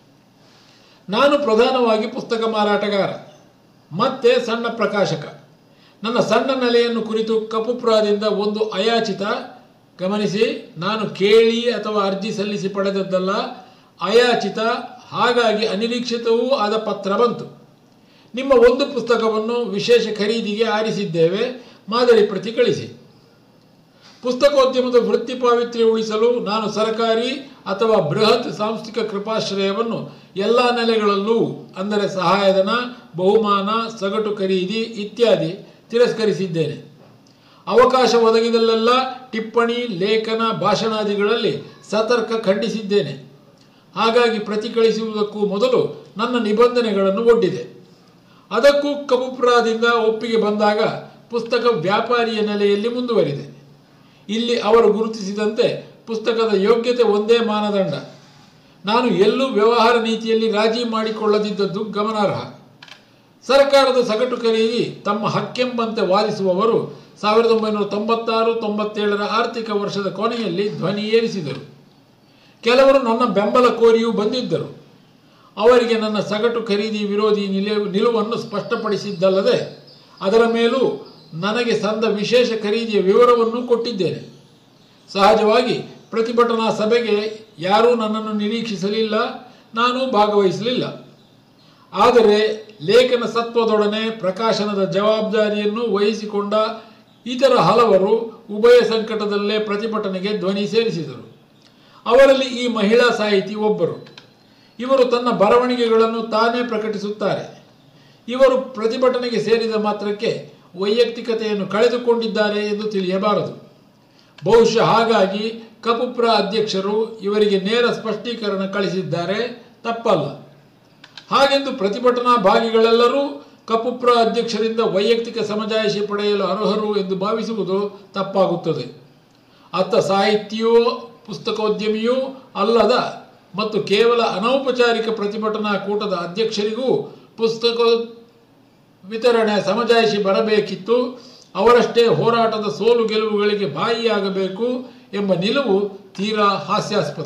ನಾನು ಪ್ರಧಾನವಾಗಿ ಪುಸ್ತಕ ಮಾರಾಟಗಾರ ಮತ್ತೆ ಸಣ್ಣ ಪ್ರಕಾಶಕ ನನ್ನ ಸಣ್ಣ ನೆಲೆಯನ್ನು ಕುರಿತು ಕಪುಪ್ರಾದಿಂದ ಒಂದು ಅಯಾಚಿತ ಗಮನಿಸಿ ನಾನು ಕೇಳಿ ಅಥವಾ ಅರ್ಜಿ ಸಲ್ಲಿಸಿ ಪಡೆದದ್ದಲ್ಲ ಅಯಾಚಿತ ಹಾಗಾಗಿ ಅನಿರೀಕ್ಷಿತವೂ ಆದ ಪತ್ರ ಬಂತು ನಿಮ್ಮ ಒಂದು ಪುಸ್ತಕವನ್ನು ವಿಶೇಷ ಖರೀದಿಗೆ ಆರಿಸಿದ್ದೇವೆ ಮಾದರಿ ಪ್ರತಿ ಕಳಿಸಿ ಪುಸ್ತಕೋದ್ಯಮದ ವೃತ್ತಿ ಪಾವಿತ್ರ್ಯ ಉಳಿಸಲು ನಾನು ಸರ್ಕಾರಿ ಅಥವಾ ಬೃಹತ್ ಸಾಂಸ್ಥಿಕ ಕೃಪಾಶ್ರಯವನ್ನು ಎಲ್ಲ ನೆಲೆಗಳಲ್ಲೂ ಅಂದರೆ ಸಹಾಯಧನ ಬಹುಮಾನ ಸಗಟು ಖರೀದಿ ಇತ್ಯಾದಿ ತಿರಸ್ಕರಿಸಿದ್ದೇನೆ ಅವಕಾಶ ಒದಗಿದಲ್ಲೆಲ್ಲ ಟಿಪ್ಪಣಿ ಲೇಖನ ಭಾಷಣಾದಿಗಳಲ್ಲಿ ಸತರ್ಕ ಖಂಡಿಸಿದ್ದೇನೆ ಹಾಗಾಗಿ ಪ್ರತಿ ಕಳಿಸುವುದಕ್ಕೂ ಮೊದಲು ನನ್ನ ನಿಬಂಧನೆಗಳನ್ನು ಒಡ್ಡಿದೆ ಅದಕ್ಕೂ ಕಪುಪ್ರಾದಿಂದ ಒಪ್ಪಿಗೆ ಬಂದಾಗ ಪುಸ್ತಕ ವ್ಯಾಪಾರಿಯ ನೆಲೆಯಲ್ಲಿ ಮುಂದುವರಿದೆ ಇಲ್ಲಿ ಅವರು ಗುರುತಿಸಿದಂತೆ ಪುಸ್ತಕದ ಯೋಗ್ಯತೆ ಒಂದೇ ಮಾನದಂಡ ನಾನು ಎಲ್ಲೂ ವ್ಯವಹಾರ ನೀತಿಯಲ್ಲಿ ರಾಜಿ ಮಾಡಿಕೊಳ್ಳದಿದ್ದದ್ದು ಗಮನಾರ್ಹ ಸರ್ಕಾರದ ಸಗಟು ಖರೀದಿ ತಮ್ಮ ಹಕ್ಕೆಂಬಂತೆ ವಾದಿಸುವವರು ಸಾವಿರದ ಒಂಬೈನೂರ ತೊಂಬತ್ತಾರು ತೊಂಬತ್ತೇಳರ ಆರ್ಥಿಕ ವರ್ಷದ ಕೊನೆಯಲ್ಲಿ ಧ್ವನಿ ಏರಿಸಿದರು ಕೆಲವರು ನನ್ನ ಬೆಂಬಲ ಕೋರಿಯೂ ಬಂದಿದ್ದರು ಅವರಿಗೆ ನನ್ನ ಸಗಟು ಖರೀದಿ ವಿರೋಧಿ ನಿಲುವು ನಿಲುವನ್ನು ಸ್ಪಷ್ಟಪಡಿಸಿದ್ದಲ್ಲದೆ ಅದರ ಮೇಲೂ ನನಗೆ ಸಂದ ವಿಶೇಷ ಖರೀದಿಯ ವಿವರವನ್ನು ಕೊಟ್ಟಿದ್ದೇನೆ ಸಹಜವಾಗಿ ಪ್ರತಿಭಟನಾ ಸಭೆಗೆ ಯಾರೂ ನನ್ನನ್ನು ನಿರೀಕ್ಷಿಸಲಿಲ್ಲ ನಾನು ಭಾಗವಹಿಸಲಿಲ್ಲ ಆದರೆ ಲೇಖನ ಸತ್ವದೊಡನೆ ಪ್ರಕಾಶನದ ಜವಾಬ್ದಾರಿಯನ್ನು ವಹಿಸಿಕೊಂಡ ಇತರ ಹಲವರು ಉಭಯ ಸಂಕಟದಲ್ಲೇ ಪ್ರತಿಭಟನೆಗೆ ಧ್ವನಿ ಸೇರಿಸಿದರು ಅವರಲ್ಲಿ ಈ ಮಹಿಳಾ ಸಾಹಿತಿ ಒಬ್ಬರು ಇವರು ತನ್ನ ಬರವಣಿಗೆಗಳನ್ನು ತಾನೇ ಪ್ರಕಟಿಸುತ್ತಾರೆ ಇವರು ಪ್ರತಿಭಟನೆಗೆ ಸೇರಿದ ಮಾತ್ರಕ್ಕೆ ವೈಯಕ್ತಿಕತೆಯನ್ನು ಕಳೆದುಕೊಂಡಿದ್ದಾರೆ ಎಂದು ತಿಳಿಯಬಾರದು ಬಹುಶಃ ಹಾಗಾಗಿ ಕಪುಪ್ರ ಅಧ್ಯಕ್ಷರು ಇವರಿಗೆ ನೇರ ಸ್ಪಷ್ಟೀಕರಣ ಕಳಿಸಿದ್ದಾರೆ ತಪ್ಪಲ್ಲ ಹಾಗೆಂದು ಪ್ರತಿಭಟನಾ ಭಾಗಿಗಳೆಲ್ಲರೂ ಕಪುಪ್ರ ಅಧ್ಯಕ್ಷರಿಂದ ವೈಯಕ್ತಿಕ ಸಮಜಾಯಿಷಿ ಪಡೆಯಲು ಅರ್ಹರು ಎಂದು ಭಾವಿಸುವುದು ತಪ್ಪಾಗುತ್ತದೆ ಅತ್ತ ಸಾಹಿತಿಯೂ ಪುಸ್ತಕೋದ್ಯಮಿಯೂ ಅಲ್ಲದ ಮತ್ತು ಕೇವಲ ಅನೌಪಚಾರಿಕ ಪ್ರತಿಭಟನಾ ಕೂಟದ ಅಧ್ಯಕ್ಷರಿಗೂ ಪುಸ್ತಕ ವಿತರಣೆ ಸಮಜಾಯಿಷಿ ಬರಬೇಕಿತ್ತು ಅವರಷ್ಟೇ ಹೋರಾಟದ ಸೋಲು ಗೆಲುವುಗಳಿಗೆ ಬಾಯಿಯಾಗಬೇಕು ಎಂಬ ನಿಲುವು ತೀರಾ ಹಾಸ್ಯಾಸ್ಪದ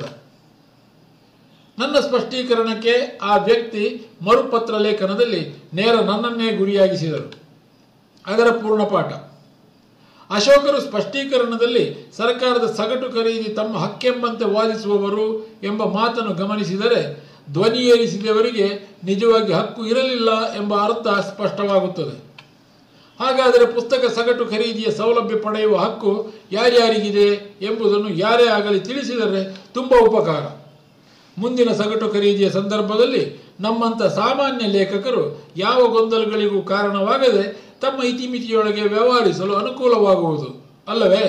ನನ್ನ ಸ್ಪಷ್ಟೀಕರಣಕ್ಕೆ ಆ ವ್ಯಕ್ತಿ ಮರುಪತ್ರ ಲೇಖನದಲ್ಲಿ ನೇರ ನನ್ನನ್ನೇ ಗುರಿಯಾಗಿಸಿದರು ಅದರ ಪೂರ್ಣಪಾಠ ಅಶೋಕರು ಸ್ಪಷ್ಟೀಕರಣದಲ್ಲಿ ಸರ್ಕಾರದ ಸಗಟು ಖರೀದಿ ತಮ್ಮ ಹಕ್ಕೆಂಬಂತೆ ವಾದಿಸುವವರು ಎಂಬ ಮಾತನ್ನು ಗಮನಿಸಿದರೆ ಧ್ವನಿ ಏರಿಸಿದವರಿಗೆ ನಿಜವಾಗಿ ಹಕ್ಕು ಇರಲಿಲ್ಲ ಎಂಬ ಅರ್ಥ ಸ್ಪಷ್ಟವಾಗುತ್ತದೆ ಹಾಗಾದರೆ ಪುಸ್ತಕ ಸಗಟು ಖರೀದಿಯ ಸೌಲಭ್ಯ ಪಡೆಯುವ ಹಕ್ಕು ಯಾರ್ಯಾರಿಗಿದೆ ಎಂಬುದನ್ನು ಯಾರೇ ಆಗಲಿ ತಿಳಿಸಿದರೆ ತುಂಬ ಉಪಕಾರ ಮುಂದಿನ ಸಗಟು ಖರೀದಿಯ ಸಂದರ್ಭದಲ್ಲಿ ನಮ್ಮಂಥ ಸಾಮಾನ್ಯ ಲೇಖಕರು ಯಾವ ಗೊಂದಲಗಳಿಗೂ ಕಾರಣವಾಗದೆ ತಮ್ಮ ಇತಿಮಿತಿಯೊಳಗೆ ವ್ಯವಹರಿಸಲು ಅನುಕೂಲವಾಗುವುದು ಅಲ್ಲವೇ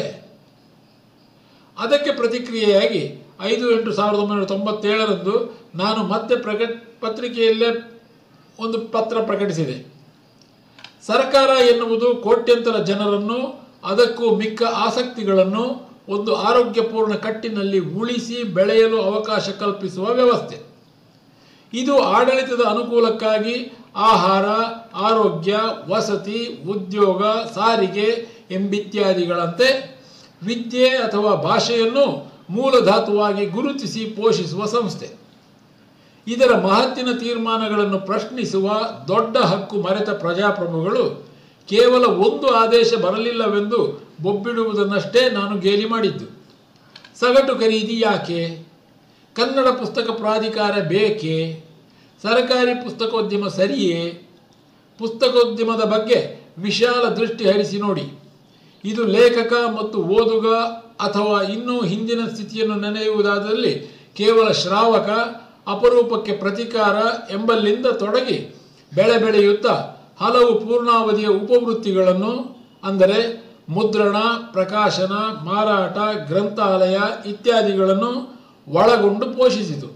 ಅದಕ್ಕೆ ಪ್ರತಿಕ್ರಿಯೆಯಾಗಿ ಐದು ಎಂಟು ಸಾವಿರದ ಒಂಬೈನೂರ ತೊಂಬತ್ತೇಳರಂದು ನಾನು ಮತ್ತೆ ಪ್ರಕಟ ಪತ್ರಿಕೆಯಲ್ಲೇ ಒಂದು ಪತ್ರ ಪ್ರಕಟಿಸಿದೆ ಸರ್ಕಾರ ಎನ್ನುವುದು ಕೋಟ್ಯಂತರ ಜನರನ್ನು ಅದಕ್ಕೂ ಮಿಕ್ಕ ಆಸಕ್ತಿಗಳನ್ನು ಒಂದು ಆರೋಗ್ಯಪೂರ್ಣ ಕಟ್ಟಿನಲ್ಲಿ ಉಳಿಸಿ ಬೆಳೆಯಲು ಅವಕಾಶ ಕಲ್ಪಿಸುವ ವ್ಯವಸ್ಥೆ ಇದು ಆಡಳಿತದ ಅನುಕೂಲಕ್ಕಾಗಿ ಆಹಾರ ಆರೋಗ್ಯ ವಸತಿ ಉದ್ಯೋಗ ಸಾರಿಗೆ ಎಂಬಿತ್ಯಾದಿಗಳಂತೆ ವಿದ್ಯೆ ಅಥವಾ ಭಾಷೆಯನ್ನು ಮೂಲಧಾತುವಾಗಿ ಗುರುತಿಸಿ ಪೋಷಿಸುವ ಸಂಸ್ಥೆ ಇದರ ಮಹತ್ತಿನ ತೀರ್ಮಾನಗಳನ್ನು ಪ್ರಶ್ನಿಸುವ ದೊಡ್ಡ ಹಕ್ಕು ಮರೆತ ಪ್ರಜಾಪ್ರಭುಗಳು ಕೇವಲ ಒಂದು ಆದೇಶ ಬರಲಿಲ್ಲವೆಂದು ಬೊಬ್ಬಿಡುವುದನ್ನಷ್ಟೇ ನಾನು ಗೇಲಿ ಮಾಡಿದ್ದು ಸಗಟು ಖರೀದಿ ಯಾಕೆ ಕನ್ನಡ ಪುಸ್ತಕ ಪ್ರಾಧಿಕಾರ ಬೇಕೇ ಸರಕಾರಿ ಪುಸ್ತಕೋದ್ಯಮ ಸರಿಯೇ ಪುಸ್ತಕೋದ್ಯಮದ ಬಗ್ಗೆ ವಿಶಾಲ ದೃಷ್ಟಿ ಹರಿಸಿ ನೋಡಿ ಇದು ಲೇಖಕ ಮತ್ತು ಓದುಗ ಅಥವಾ ಇನ್ನೂ ಹಿಂದಿನ ಸ್ಥಿತಿಯನ್ನು ನೆನೆಯುವುದಾದಲ್ಲಿ ಕೇವಲ ಶ್ರಾವಕ ಅಪರೂಪಕ್ಕೆ ಪ್ರತಿಕಾರ ಎಂಬಲ್ಲಿಂದ ತೊಡಗಿ ಬೆಳೆ ಬೆಳೆಯುತ್ತಾ ಹಲವು ಪೂರ್ಣಾವಧಿಯ ಉಪವೃತ್ತಿಗಳನ್ನು ಅಂದರೆ ಮುದ್ರಣ ಪ್ರಕಾಶನ ಮಾರಾಟ ಗ್ರಂಥಾಲಯ ಇತ್ಯಾದಿಗಳನ್ನು ಒಳಗೊಂಡು ಪೋಷಿಸಿತು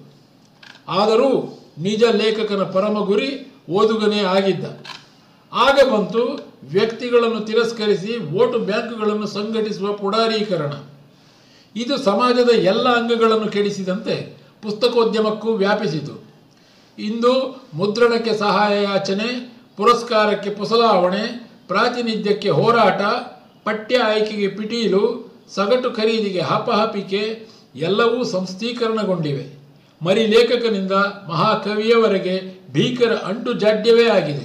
ಆದರೂ ನಿಜ ಲೇಖಕನ ಪರಮ ಗುರಿ ಓದುಗನೇ ಆಗಿದ್ದ ಆಗ ಬಂತು ವ್ಯಕ್ತಿಗಳನ್ನು ತಿರಸ್ಕರಿಸಿ ವೋಟು ಬ್ಯಾಂಕ್ಗಳನ್ನು ಸಂಘಟಿಸುವ ಪುಡಾರೀಕರಣ ಇದು ಸಮಾಜದ ಎಲ್ಲ ಅಂಗಗಳನ್ನು ಕೆಡಿಸಿದಂತೆ ಪುಸ್ತಕೋದ್ಯಮಕ್ಕೂ ವ್ಯಾಪಿಸಿತು ಇಂದು ಮುದ್ರಣಕ್ಕೆ ಸಹಾಯ ಯಾಚನೆ ಪುರಸ್ಕಾರಕ್ಕೆ ಪುಸಲಾವಣೆ ಪ್ರಾತಿನಿಧ್ಯಕ್ಕೆ ಹೋರಾಟ ಪಠ್ಯ ಆಯ್ಕೆಗೆ ಪಿಟೀಲು ಸಗಟು ಖರೀದಿಗೆ ಹಪಹಪಿಕೆ ಎಲ್ಲವೂ ಸಂಸ್ಥೀಕರಣಗೊಂಡಿವೆ ಮರಿ ಲೇಖಕನಿಂದ ಮಹಾಕವಿಯವರೆಗೆ ಭೀಕರ ಅಂಟು ಜಾಡ್ಯವೇ ಆಗಿದೆ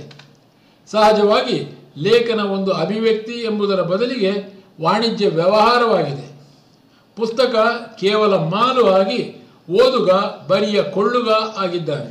ಸಹಜವಾಗಿ ಲೇಖನ ಒಂದು ಅಭಿವ್ಯಕ್ತಿ ಎಂಬುದರ ಬದಲಿಗೆ ವಾಣಿಜ್ಯ ವ್ಯವಹಾರವಾಗಿದೆ ಪುಸ್ತಕ ಕೇವಲ ಮಾಲು ಆಗಿ ಓದುಗ ಬರಿಯ ಕೊಳ್ಳುಗ ಆಗಿದ್ದಾನೆ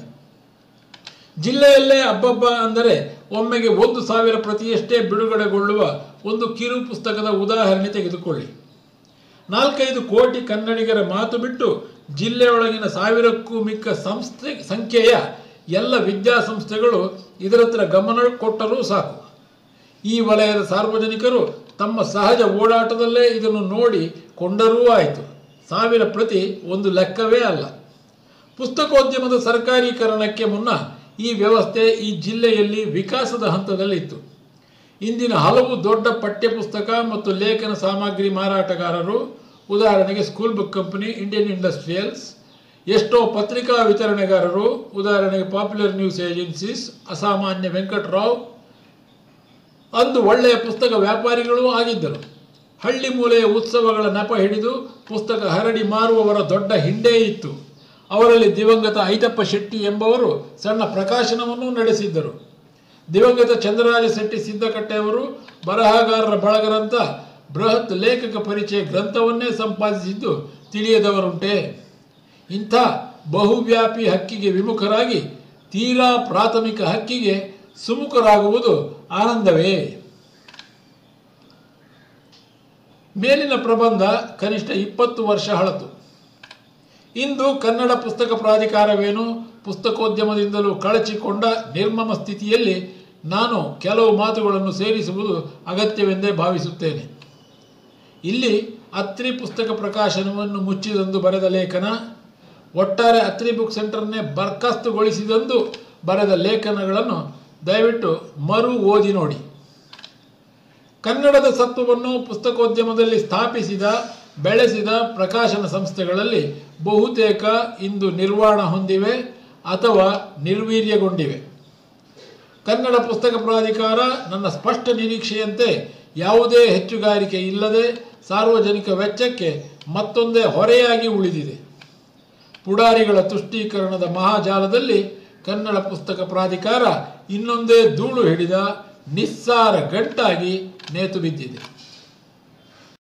ಜಿಲ್ಲೆಯಲ್ಲೇ ಅಬ್ಬಬ್ಬ ಅಂದರೆ ಒಮ್ಮೆಗೆ ಒಂದು ಸಾವಿರ ಪ್ರತಿಯಷ್ಟೇ ಬಿಡುಗಡೆಗೊಳ್ಳುವ ಒಂದು ಕಿರು ಪುಸ್ತಕದ ಉದಾಹರಣೆ ತೆಗೆದುಕೊಳ್ಳಿ ನಾಲ್ಕೈದು ಕೋಟಿ ಕನ್ನಡಿಗರ ಮಾತು ಬಿಟ್ಟು ಜಿಲ್ಲೆಯೊಳಗಿನ ಸಾವಿರಕ್ಕೂ ಮಿಕ್ಕ ಸಂಸ್ಥೆ ಸಂಖ್ಯೆಯ ಎಲ್ಲ ವಿದ್ಯಾಸಂಸ್ಥೆಗಳು ಇದರತ್ರ ಗಮನ ಕೊಟ್ಟರೂ ಸಾಕು ಈ ವಲಯದ ಸಾರ್ವಜನಿಕರು ತಮ್ಮ ಸಹಜ ಓಡಾಟದಲ್ಲೇ ಇದನ್ನು ನೋಡಿ ಕೊಂಡರೂ ಆಯಿತು ಸಾವಿರ ಪ್ರತಿ ಒಂದು ಲೆಕ್ಕವೇ ಅಲ್ಲ ಪುಸ್ತಕೋದ್ಯಮದ ಸರ್ಕಾರೀಕರಣಕ್ಕೆ ಮುನ್ನ ಈ ವ್ಯವಸ್ಥೆ ಈ ಜಿಲ್ಲೆಯಲ್ಲಿ ವಿಕಾಸದ ಹಂತದಲ್ಲಿತ್ತು ಇಂದಿನ ಹಲವು ದೊಡ್ಡ ಪಠ್ಯಪುಸ್ತಕ ಮತ್ತು ಲೇಖನ ಸಾಮಗ್ರಿ ಮಾರಾಟಗಾರರು ಉದಾಹರಣೆಗೆ school book company Indian industrials ಎಷ್ಟೋ ಪತ್ರಿಕಾ ವಿತರಣೆಗಾರರು ಉದಾಹರಣೆಗೆ ಪಾಪ್ಯುಲರ್ ನ್ಯೂಸ್ ಏಜೆನ್ಸೀಸ್ ಅಸಾಮಾನ್ಯ ವೆಂಕಟರಾವ್ ಅಂದು ಒಳ್ಳೆಯ ಪುಸ್ತಕ ವ್ಯಾಪಾರಿಗಳೂ ಆಗಿದ್ದರು ಹಳ್ಳಿ ಮೂಲೆಯ ಉತ್ಸವಗಳ ನೆಪ ಹಿಡಿದು ಪುಸ್ತಕ ಹರಡಿ ಮಾರುವವರ ದೊಡ್ಡ ಹಿಂಡೇ ಇತ್ತು ಅವರಲ್ಲಿ ದಿವಂಗತ ಐತಪ್ಪ ಶೆಟ್ಟಿ ಎಂಬವರು ಸಣ್ಣ ಪ್ರಕಾಶನವನ್ನೂ ನಡೆಸಿದ್ದರು ದಿವಂಗತ ಚಂದ್ರರಾಜ ಶೆಟ್ಟಿ ಸಿದ್ದಕಟ್ಟೆಯವರು ಬರಹಗಾರರ ಬಳಗರಂತ ಬೃಹತ್ ಲೇಖಕ ಪರಿಚಯ ಗ್ರಂಥವನ್ನೇ ಸಂಪಾದಿಸಿದ್ದು ತಿಳಿಯದವರುಂಟೆ ಇಂಥ ಬಹುವ್ಯಾಪಿ ಹಕ್ಕಿಗೆ ವಿಮುಖರಾಗಿ ತೀರಾ ಪ್ರಾಥಮಿಕ ಹಕ್ಕಿಗೆ ಸುಮುಖರಾಗುವುದು ಆನಂದವೇ ಮೇಲಿನ ಪ್ರಬಂಧ ಕನಿಷ್ಠ ಇಪ್ಪತ್ತು ವರ್ಷ ಹಳತು ಇಂದು ಕನ್ನಡ ಪುಸ್ತಕ ಪ್ರಾಧಿಕಾರವೇನು ಪುಸ್ತಕೋದ್ಯಮದಿಂದಲೂ ಕಳಚಿಕೊಂಡ ನಿರ್ಮಮ ಸ್ಥಿತಿಯಲ್ಲಿ ನಾನು ಕೆಲವು ಮಾತುಗಳನ್ನು ಸೇರಿಸುವುದು ಅಗತ್ಯವೆಂದೇ ಭಾವಿಸುತ್ತೇನೆ ಇಲ್ಲಿ ಅತ್ರಿ ಪುಸ್ತಕ ಪ್ರಕಾಶನವನ್ನು ಮುಚ್ಚಿದಂದು ಬರೆದ ಲೇಖನ ಒಟ್ಟಾರೆ ಅತ್ರಿ ಬುಕ್ ಸೆಂಟರ್ನೇ ಬರ್ಖಾಸ್ತುಗೊಳಿಸಿದಂದು ಬರೆದ ಲೇಖನಗಳನ್ನು ದಯವಿಟ್ಟು ಮರು ಓದಿ ನೋಡಿ ಕನ್ನಡದ ಸತ್ವವನ್ನು ಪುಸ್ತಕೋದ್ಯಮದಲ್ಲಿ ಸ್ಥಾಪಿಸಿದ ಬೆಳೆಸಿದ ಪ್ರಕಾಶನ ಸಂಸ್ಥೆಗಳಲ್ಲಿ ಬಹುತೇಕ ಇಂದು ನಿರ್ವಾಣ ಹೊಂದಿವೆ ಅಥವಾ ನಿರ್ವೀರ್ಯಗೊಂಡಿವೆ ಕನ್ನಡ ಪುಸ್ತಕ ಪ್ರಾಧಿಕಾರ ನನ್ನ ಸ್ಪಷ್ಟ ನಿರೀಕ್ಷೆಯಂತೆ ಯಾವುದೇ ಹೆಚ್ಚುಗಾರಿಕೆ ಇಲ್ಲದೆ ಸಾರ್ವಜನಿಕ ವೆಚ್ಚಕ್ಕೆ ಮತ್ತೊಂದೇ ಹೊರೆಯಾಗಿ ಉಳಿದಿದೆ ಪುಡಾರಿಗಳ ತುಷ್ಟೀಕರಣದ ಮಹಾಜಾಲದಲ್ಲಿ ಕನ್ನಡ ಪುಸ್ತಕ ಪ್ರಾಧಿಕಾರ ಇನ್ನೊಂದೇ ಧೂಳು ಹಿಡಿದ ನಿಸ್ಸಾರ ಗಂಟಾಗಿ ನೇತು ಬಿದ್ದಿದೆ